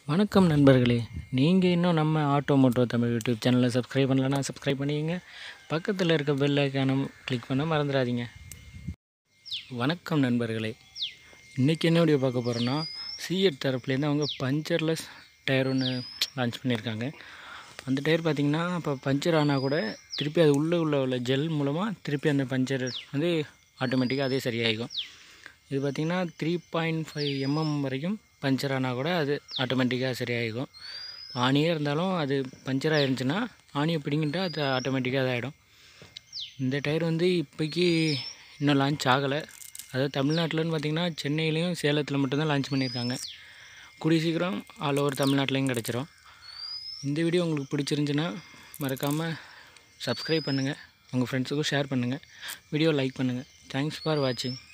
வணக்கம் நண்பர்களே நீங்கள் இன்னும் நம்ம ஆட்டோ மோட்டோ தமிழ் யூடியூப் சேனலை சப்ஸ்கிரைப் பண்ணலன்னா சப்ஸ்கிரைப் பண்ணிக்கங்க பக்கத்தில் இருக்க பெல் ஐக்கானும் கிளிக் பண்ண மறந்துடாதீங்க வணக்கம் நண்பர்களே இன்றைக்கி என்ன வீடியோ பார்க்க போகிறோன்னா சிஎட் தரப்புலேருந்து அவங்க பஞ்சர்லெஸ் டயர் ஒன்று லான்ச் பண்ணியிருக்காங்க அந்த டயர் பார்த்திங்கன்னா இப்போ பஞ்சர் ஆனால் கூட திருப்பி அது உள்ளே உள்ள உள்ள ஜெல் மூலமாக திருப்பி அந்த பஞ்சர் வந்து ஆட்டோமேட்டிக்காக அதே சரியாயிக்கும் இது பார்த்திங்கன்னா த்ரீ பாயிண்ட் ஃபைவ் எம்எம் வரைக்கும் பஞ்சர் ஆனால் கூட அது ஆட்டோமேட்டிக்காக சரியாயிக்கும் ஆணியே இருந்தாலும் அது பஞ்சர் ஆயிருந்துச்சுன்னா ஆணியை பிடிங்கிட்டா அது ஆட்டோமேட்டிக்காக இதாகிடும் இந்த டயர் வந்து இப்போக்கி இன்னும் லான்ச் ஆகலை அதாவது தமிழ்நாட்டில்னு பார்த்திங்கன்னா சென்னையிலையும் சேலத்தில் மட்டும்தான் லான்ச் பண்ணியிருக்காங்க கூடிய சீக்கிரம் ஆல் ஓவர் தமிழ்நாட்டிலையும் கிடச்சிரும் இந்த வீடியோ உங்களுக்கு பிடிச்சிருந்துச்சுன்னா மறக்காமல் சப்ஸ்கிரைப் பண்ணுங்கள் உங்கள் ஃப்ரெண்ட்ஸுக்கும் ஷேர் பண்ணுங்கள் வீடியோ லைக் பண்ணுங்கள் தேங்க்ஸ் ஃபார் வாட்சிங்